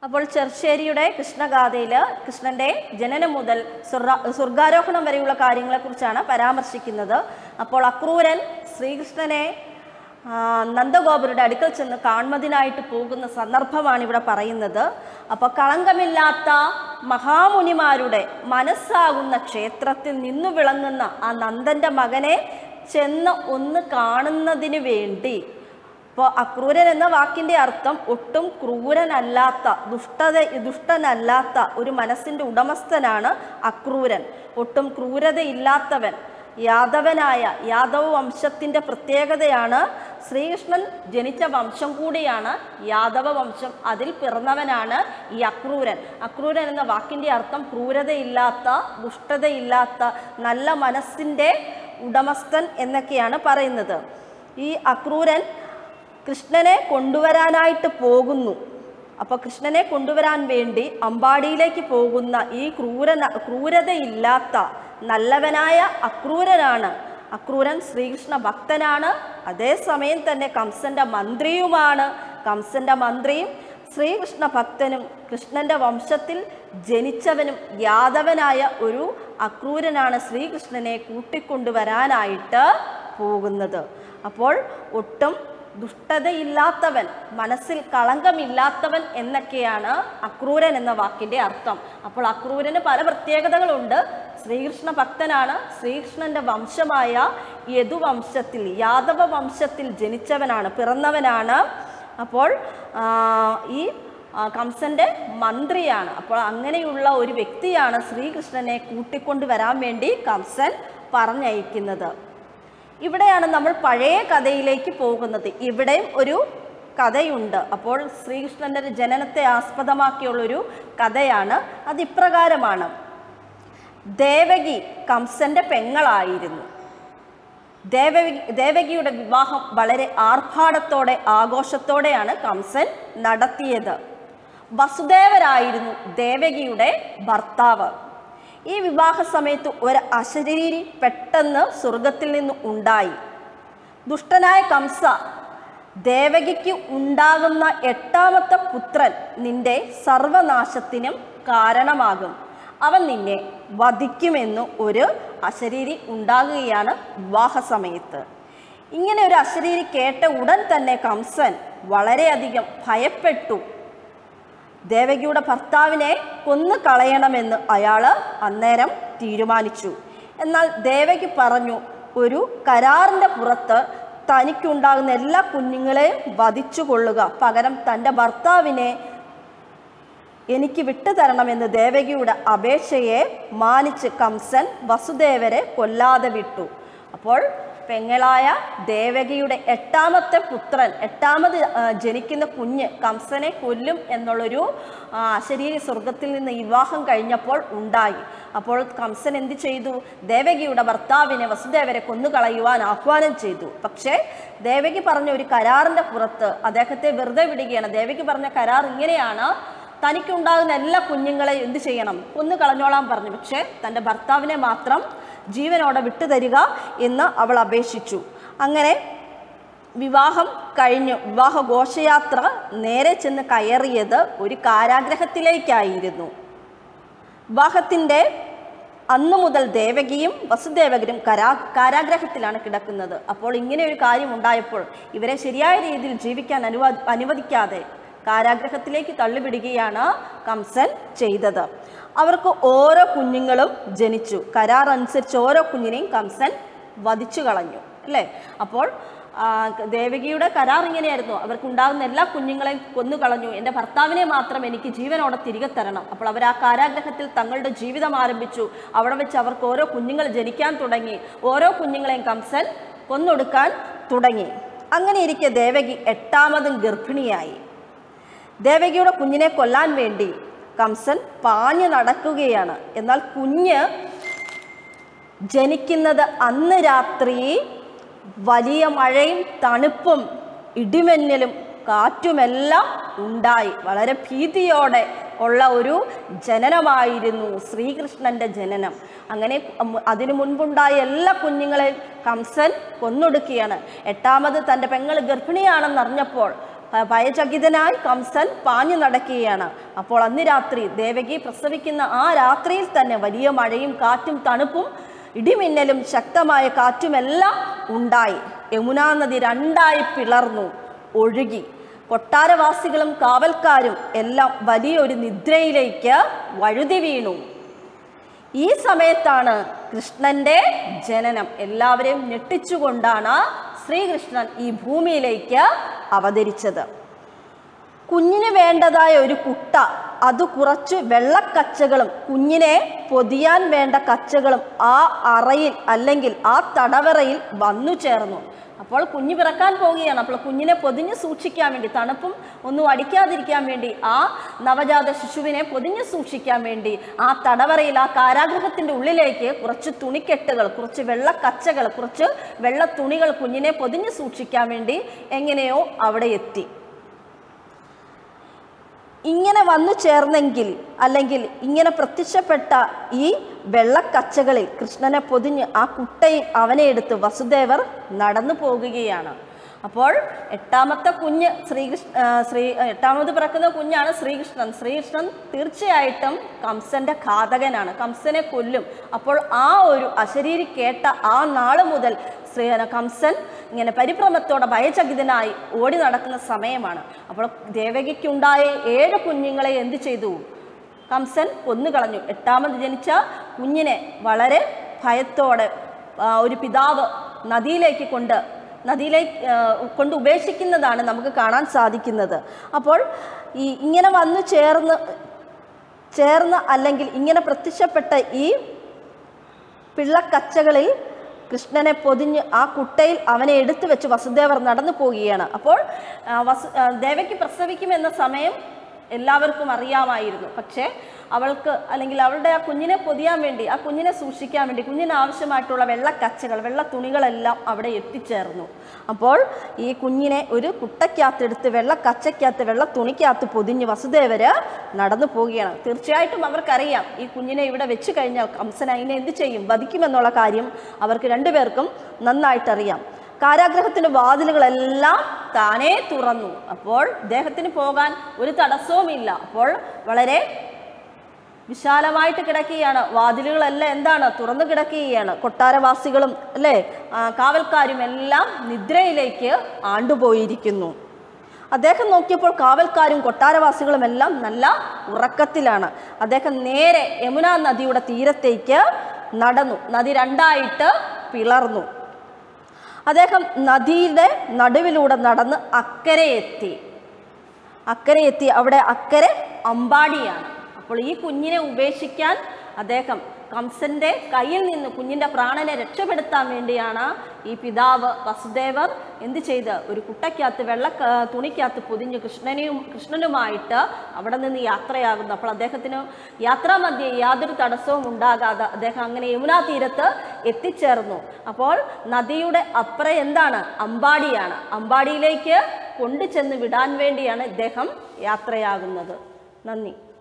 അപ്പോൾ ചെർശ്ശേരിയുടെ കൃഷ്ണഗാഥയിൽ കൃഷ്ണന്റെ ജനനം മുതൽ സ്വർഗ സ്വർഗാരോഹണം വരെയുള്ള കാര്യങ്ങളെക്കുറിച്ചാണ് പരാമർശിക്കുന്നത് അപ്പോൾ അക്രൂരൻ ശ്രീകൃഷ്ണനെ ആ, നന്ദഗോപരുടെ അടുക്കൽ ചെന്ന് കാണുന്നതിനായിട്ട് പോകുന്ന സന്ദർഭമാണ് ഇവിടെ പറയുന്നത് അപ്പോൾ കളങ്കമില്ലാത്ത മഹാമുനിമാരുടെ മനസ്സാകുന്ന ക്ഷേത്രത്തിൽ നിന്നു വിളങ്ങുന്ന ആ നന്ദന്റെ മകനെ ചെന്ന് ഒന്ന് കാണുന്നതിന് വേണ്ടി അപ്പോൾ അക്രൂരൻ എന്ന വാക്കിന്റെ അർത്ഥം ഒട്ടും ക്രൂരനല്ലാത്ത ദുഷ്ടത ദുഷ്ടനല്ലാത്ത ഒരു മനസ്സിന്റെ ഉടമസ്ഥനാണ് അക്രൂരൻ ഒട്ടും ക്രൂരതയില്ലാത്തവൻ യാദവനായ യാദവ വംശത്തിന്റെ പ്രത്യേകതയാണ് ശ്രീകൃഷ്ണൻ ജനിച്ച വംശം കൂടിയാണ് യാദവ വംശം അതിൽ പിറന്നവനാണ് ഈ അക്രൂരൻ അക്രൂരൻ എന്ന വാക്കിന്റെ അർത്ഥം ക്രൂരതയില്ലാത്ത ദുഷ്ടതയില്ലാത്ത നല്ല മനസ്സിന്റെ ഉടമസ്ഥൻ എന്നൊക്കെയാണ് പറയുന്നത് ഈ അക്രൂരൻ കൃഷ്ണനെ കൊണ്ടുവരാനായിട്ട് പോകുന്നു അപ്പോൾ കൃഷ്ണനെ കൊണ്ടുവരാൻ വേണ്ടി അമ്പാടിയിലേക്ക് പോകുന്ന ഈ ക്രൂരന ക്രൂരതയില്ലാത്ത നല്ലവനായ അക്രൂരനാണ് അക്രൂരൻ ശ്രീകൃഷ്ണ ഭക്തനാണ് അതേസമയം തന്നെ കംസന്റെ മന്ത്രിയുമാണ് കംസന്റെ മന്ത്രിയും ശ്രീകൃഷ്ണ ഭക്തനും കൃഷ്ണന്റെ വംശത്തിൽ ജനിച്ചവനും യാദവനായ ഒരു അക്രൂരനാണ് ശ്രീകൃഷ്ണനെ കൂട്ടിക്കൊണ്ടുവരാനായിട്ട് പോകുന്നത് അപ്പോൾ ഒട്ടും ദുഷ്ടതയില്ലാത്തവൻ മനസ്സിൽ കളങ്കമില്ലാത്തവൻ എന്നൊക്കെയാണ് അക്രൂരൻ എന്ന വാക്കിന്റെ അർത്ഥം അപ്പോൾ അക്രൂരന് പല പ്രത്യേകതകളുണ്ട് ശ്രീകൃഷ്ണ ഭക്തനാണ് ശ്രീകൃഷ്ണന്റെ വംശമായ യദുവംശത്തിൽ യാദവ വംശത്തിൽ ജനിച്ചവനാണ് പിറന്നവനാണ് അപ്പോൾ ആ, ഈ ആ, കംസന്റെ മന്ത്രിയാണ് അപ്പോൾ അങ്ങനെയുള്ള ഒരു വ്യക്തിയാണ് ശ്രീകൃഷ്ണനെ കൂട്ടിക്കൊണ്ടുവരാൻ വേണ്ടി കംസൻ പറഞ്ഞയക്കുന്നത് ഇവിടെയാണ് നമ്മൾ പഴയ കഥയിലേക്ക് പോകുന്നത് ഇവിടെയും ഒരു കഥയുണ്ട് അപ്പോൾ ശ്രീകൃഷ്ണന്റെ ഒരു ജനനത്തെ ആസ്പദമാക്കിയുള്ളൊരു കഥയാണ് അത് ഇപ്രകാരമാണ് ദേവകി കംസന്റെ പെങ്ങളായിരുന്നു ദേവകി ദേവകിയുടെ വിവാഹം വളരെ ആർഭാടത്തോടെ ആഘോഷത്തോടെയാണ് കംസൻ നടത്തിയത് വസുദേവരായിരുന്നു ദേവകിയുടെ ഭർത്താവ് ഈ വിവാഹ സമയത്ത് ഒരു അശരീരി പെട്ടെന്ന് സ്വർഗത്തിൽ നിന്ന് ഉണ്ടായി ദുഷ്ടനായ കംസ ദേവകിക്ക് ഉണ്ടാകുന്ന എട്ടാമത്തെ പുത്രൻ നിന്റെ സർവനാശത്തിനും കാരണമാകും അവൻ നിന്നെ വധിക്കുമെന്ന് ഒരു അശരീരി ഉണ്ടാകുകയാണ് വിവാഹ സമയത്ത് ഇങ്ങനെ ഒരു അശരീരി കേട്ട ഉടൻ തന്നെ കംസൻ വളരെയധികം ഭയപ്പെട്ടു ദേവകിയുടെ ഭർത്താവിനെ കൊന്നു കളയണമെന്ന് അയാൾ അന്നേരം തീരുമാനിച്ചു എന്നാൽ ദേവകി പറഞ്ഞു ഒരു കരാറിൻ്റെ പുറത്ത് തനിക്കുണ്ടാകുന്ന എല്ലാ കുഞ്ഞുങ്ങളെയും വധിച്ചു കൊള്ളുക പകരം തൻ്റെ ഭർത്താവിനെ എനിക്ക് വിട്ടുതരണമെന്ന് ദേവകിയുടെ അപേക്ഷയെ മാനിച്ച് കംസൻ വസുദേവരെ കൊല്ലാതെ വിട്ടു അപ്പോൾ പെങ്ങളായ ദേവകിയുടെ എട്ടാമത്തെ പുത്രൻ എട്ടാമത് ആ, ജനിക്കുന്ന കുഞ്ഞ് കംസനെ കൊല്ലും എന്നുള്ളൊരു ആ, അശരീരി സ്വർഗത്തിൽ നിന്ന് വിവാഹം കഴിഞ്ഞപ്പോൾ ഉണ്ടായി അപ്പോൾ കംസൻ എന്ത് ചെയ്തു ദേവകിയുടെ ഭർത്താവിനെ വസുദേവരെ കൊന്നുകളയുവാൻ ആഹ്വാനം ചെയ്തു പക്ഷേ ദേവകി പറഞ്ഞ ഒരു കരാറിൻ്റെ പുറത്ത് അദ്ദേഹത്തെ വെറുതെ വിടുകയാണ് ദേവകി പറഞ്ഞ കരാർ ഇങ്ങനെയാണ് തനിക്കുണ്ടാകുന്ന എല്ലാ കുഞ്ഞുങ്ങളെയും എന്ത് ചെയ്യണം കൊന്നു കളഞ്ഞോളാൻ പറഞ്ഞു പക്ഷേ തൻ്റെ ഭർത്താവിനെ മാത്രം ജീവനോടെ വിട്ടുതരിക എന്ന് അവൾ അപേക്ഷിച്ചു അങ്ങനെ വിവാഹം കഴിഞ്ഞു വിവാഹ ഘോഷയാത്ര നേരെ ചെന്ന് കയറിയത് ഒരു കാരാഗ്രഹത്തിലേക്കായിരുന്നു വിവാഹത്തിൻ്റെ അന്നു മുതൽ ദേവകിയും വസുദേവകരും കരാ കാരാഗ്രഹത്തിലാണ് കിടക്കുന്നത് അപ്പോൾ ഇങ്ങനെ ഒരു കാര്യം ഉണ്ടായപ്പോൾ ഇവരെ ശരിയായ രീതിയിൽ ജീവിക്കാൻ അനുവ അനുവദിക്കാതെ കാരാഗ്രഹത്തിലേക്ക് തള്ളിവിടുകയാണ് കംസൻ ചെയ്തത് അവർക്ക് ഓരോ കുഞ്ഞുങ്ങളും ജനിച്ചു കരാർ അനുസരിച്ച് ഓരോ കുഞ്ഞിനെയും കംസൻ വധിച്ചു കളഞ്ഞു അല്ലേ അപ്പോൾ ആ, ദേവകിയുടെ കരാർ ഇങ്ങനെയായിരുന്നു അവർക്കുണ്ടാകുന്ന എല്ലാ കുഞ്ഞുങ്ങളെയും കൊന്നു കളഞ്ഞു എൻ്റെ ഭർത്താവിനെ മാത്രം എനിക്ക് ജീവനോടെ തിരികെ തരണം അപ്പോൾ അവർ ആ കാരാഗ്രഹത്തിൽ തങ്ങളുടെ ജീവിതം ആരംഭിച്ചു അവിടെ വെച്ച് അവർക്ക് ഓരോ കുഞ്ഞുങ്ങൾ ജനിക്കാൻ തുടങ്ങി ഓരോ കുഞ്ഞുങ്ങളെയും കംസൻ കൊന്നൊടുക്കാൻ തുടങ്ങി അങ്ങനെ ഇരിക്കെ ദേവകി എട്ടാമതും ഗർഭിണിയായി ദേവകിയുടെ കുഞ്ഞിനെ കൊല്ലാൻ വേണ്ടി കംസൻ പാഞ്ഞു നടക്കുകയാണ് എന്നാൽ കുഞ്ഞ് ജനിക്കുന്നത് അന്ന് രാത്രി വലിയ മഴയും തണുപ്പും ഇടിമിന്നലും കാറ്റുമെല്ലാം ഉണ്ടായി വളരെ ഭീതിയോടെ ഉള്ള ഒരു ജനനമായിരുന്നു ശ്രീകൃഷ്ണന്റെ ജനനം അങ്ങനെ ഉം അതിനു മുൻപുണ്ടായ എല്ലാ കുഞ്ഞുങ്ങളെയും കംസൻ കൊന്നൊടുക്കുകയാണ് എട്ടാമത് തൻ്റെ പെങ്ങൾ ഗർഭിണിയാണെന്നറിഞ്ഞപ്പോൾ ഭ- ഭയചകിതനായി കംസൻ പാഞ്ഞു നടക്കുകയാണ് അപ്പോൾ അന്ന് രാത്രി ദേവകി പ്രസവിക്കുന്ന ആ രാത്രിയിൽ തന്നെ വലിയ മഴയും കാറ്റും തണുപ്പും ഇടിമിന്നലും ശക്തമായ കാറ്റുമെല്ലാം ഉണ്ടായി യമുനാ നദി രണ്ടായി പിളർന്നു ഒഴുകി കൊട്ടാരവാസികളും കാവൽക്കാരും എല്ലാം വലിയൊരു നിദ്രയിലേക്ക് വഴുതി വീണു ഈ സമയത്താണ് കൃഷ്ണന്റെ ജനനം എല്ലാവരെയും ഞെട്ടിച്ചുകൊണ്ടാണ് ശ്രീകൃഷ്ണൻ ഈ ഭൂമിയിലേക്ക് അവതരിച്ചത് കുഞ്ഞിന് വേണ്ടതായ ഒരു കുട്ട അത് കുറച്ച് വെള്ളക്കച്ചകളും കുഞ്ഞിനെ പൊതിയാൻ വേണ്ട കച്ചകളും ആ അറയിൽ അല്ലെങ്കിൽ ആ തടവറയിൽ വന്നു ചേർന്നു അപ്പോൾ കുഞ്ഞ് പിറക്കാൻ പോവുകയാണ് അപ്പോൾ കുഞ്ഞിനെ പൊതിഞ്ഞ് സൂക്ഷിക്കാൻ വേണ്ടി തണുപ്പും ഒന്നും അടിക്കാതിരിക്കാൻ വേണ്ടി ആ നവജാത ശിശുവിനെ പൊതിഞ്ഞ് സൂക്ഷിക്കാൻ വേണ്ടി ആ തടവറയിൽ ആ കാരാഗൃഹത്തിൻ്റെ ഉള്ളിലേക്ക് കുറച്ച് തുണിക്കെട്ടുകൾ കുറച്ച് വെള്ളക്കച്ചകൾ കുറച്ച് വെള്ള തുണികൾ കുഞ്ഞിനെ പൊതിഞ്ഞ് സൂക്ഷിക്കാൻ വേണ്ടി എങ്ങനെയോ അവിടെ എത്തി ഇങ്ങനെ വന്നു ചേർന്നെങ്കിൽ അല്ലെങ്കിൽ ഇങ്ങനെ പ്രത്യക്ഷപ്പെട്ട ഈ വെള്ളക്കച്ചകളിൽ കൃഷ്ണനെ പൊതിഞ്ഞ് ആ കുട്ടയും അവനെ എടുത്ത് വസുദേവർ നടന്നു പോകുകയാണ് അപ്പോൾ എട്ടാമത്തെ കുഞ്ഞ് ശ്രീകൃഷ്ണ ആ, ശ്രീ എട്ടാമത് പിറക്കുന്ന കുഞ്ഞാണ് ശ്രീകൃഷ്ണൻ ശ്രീകൃഷ്ണൻ തീർച്ചയായിട്ടും കംസന്റെ ഘാതകനാണ് കംസനെ കൊല്ലും അപ്പോൾ ആ ഒരു അശരീരി കേട്ട ആ നാള് മുതൽ ശ്രീ കംസൻ ഇങ്ങനെ പരിഭ്രമത്തോടെ ഭയചകിതനായി ഓടി നടക്കുന്ന സമയമാണ് അപ്പോൾ ദേവകിക്കുണ്ടായ ഏഴ് കുഞ്ഞുങ്ങളെ എന്ത് ചെയ്തു കംസൻ കൊന്നുകളഞ്ഞു എട്ടാമത് ജനിച്ച കുഞ്ഞിനെ വളരെ ഭയത്തോടെ ആ, ഒരു പിതാവ് നദിയിലേക്ക് കൊണ്ട് നദിയിലേക്ക് ആ, കൊണ്ട് ഉപേക്ഷിക്കുന്നതാണ് നമുക്ക് കാണാൻ സാധിക്കുന്നത് അപ്പോൾ ഈ ഇങ്ങനെ വന്നു ചേർന്ന് ചേർന്ന് അല്ലെങ്കിൽ ഇങ്ങനെ പ്രത്യക്ഷപ്പെട്ട ഈ പിള്ളക്കച്ചകളിൽ കൃഷ്ണനെ പൊതിഞ്ഞ് ആ കുട്ടയിൽ അവനെ എടുത്തു വെച്ച് വസുദേവർ നടന്നു പോവുകയാണ് അപ്പോൾ ആ, വസു ആ, ദേവയ്ക്ക് പ്രസവിക്കുമെന്ന സമയം എല്ലാവർക്കും അറിയാമായിരുന്നു പക്ഷേ അവൾക്ക് അല്ലെങ്കിൽ അവളുടെ ആ കുഞ്ഞിനെ പൊതിയാൻ വേണ്ടി ആ കുഞ്ഞിനെ സൂക്ഷിക്കാൻ വേണ്ടി കുഞ്ഞിന് ആവശ്യമായിട്ടുള്ള വെള്ളക്കച്ചകൾ വെള്ള തുണികളെല്ലാം അവിടെ എത്തിച്ചേർന്നു അപ്പോൾ ഈ കുഞ്ഞിനെ ഒരു കുട്ടയ്ക്കകത്തെടുത്ത് വെള്ളക്കച്ചയ്ക്കകത്ത് വെള്ള തുണിക്കകത്ത് പൊതിഞ്ഞ് വസുദേവര് നടന്നു പോവുകയാണ് തീർച്ചയായിട്ടും അവർക്കറിയാം ഈ കുഞ്ഞിനെ ഇവിടെ വെച്ച് കഴിഞ്ഞാൽ കംസൻ അതിനെ എന്ത് ചെയ്യും വധിക്കുമെന്നുള്ള കാര്യം അവർക്ക് രണ്ടുപേർക്കും നന്നായിട്ടറിയാം കാരാഗ്രഹത്തിന്റെ വാതിലുകളെല്ലാം താനേ തുറന്നു അപ്പോൾ ഇദ്ദേഹത്തിന് പോകാൻ ഒരു തടസ്സവുമില്ല അപ്പോൾ വളരെ വിശാലമായിട്ട് കിടക്കുകയാണ് വാതിലുകളെല്ലാം എന്താണ് തുറന്നു കിടക്കുകയാണ് കൊട്ടാരവാസികളും അല്ലേ ആ, കാവൽക്കാരും എല്ലാം നിദ്രയിലേക്ക് ആണ്ടുപോയിരിക്കുന്നു അദ്ദേഹം നോക്കിയപ്പോൾ കാവൽക്കാരും കൊട്ടാരവാസികളും എല്ലാം നല്ല ഉറക്കത്തിലാണ് അദ്ദേഹം നേരെ യമുനാ നദിയുടെ തീരത്തേക്ക് നടന്നു നദി രണ്ടായിട്ട് പിളർന്നു അദ്ദേഹം നദിയുടെ നടുവിലൂടെ നടന്ന് അക്കരെ എത്തി അക്കരെ എത്തി അവിടെ അക്കരെ അമ്പാടിയാണ് അപ്പോൾ ഈ കുഞ്ഞിനെ ഉപേക്ഷിക്കാൻ അദ്ദേഹം കംസന്റെ കയ്യിൽ നിന്ന് കുഞ്ഞിന്റെ പ്രാണനെ രക്ഷപ്പെടുത്താൻ വേണ്ടിയാണ് ഈ പിതാവ് വസുദേവർ എന്ത് ചെയ്ത് ഒരു കുട്ടയ്ക്കകത്ത് വെള്ള ക- തുണിക്കകത്ത് പൊതിഞ്ഞ് കൃഷ്ണനെയും കൃഷ്ണനുമായിട്ട് അവിടെ നിന്ന് യാത്രയാകുന്നു അപ്പോൾ അദ്ദേഹത്തിന് യാത്രാമധ്യേ യാതൊരു തടസ്സവും ഉണ്ടാകാതെ അദ്ദേഹം അങ്ങനെ യമുനാ തീരത്ത് എത്തിച്ചേർന്നു അപ്പോൾ നദിയുടെ അപ്പുറം എന്താണ് അമ്പാടിയാണ് അമ്പാടിയിലേക്ക് കൊണ്ടുചെന്ന് വിടാൻ വേണ്ടിയാണ് ഇദ്ദേഹം യാത്രയാകുന്നത് നന്ദി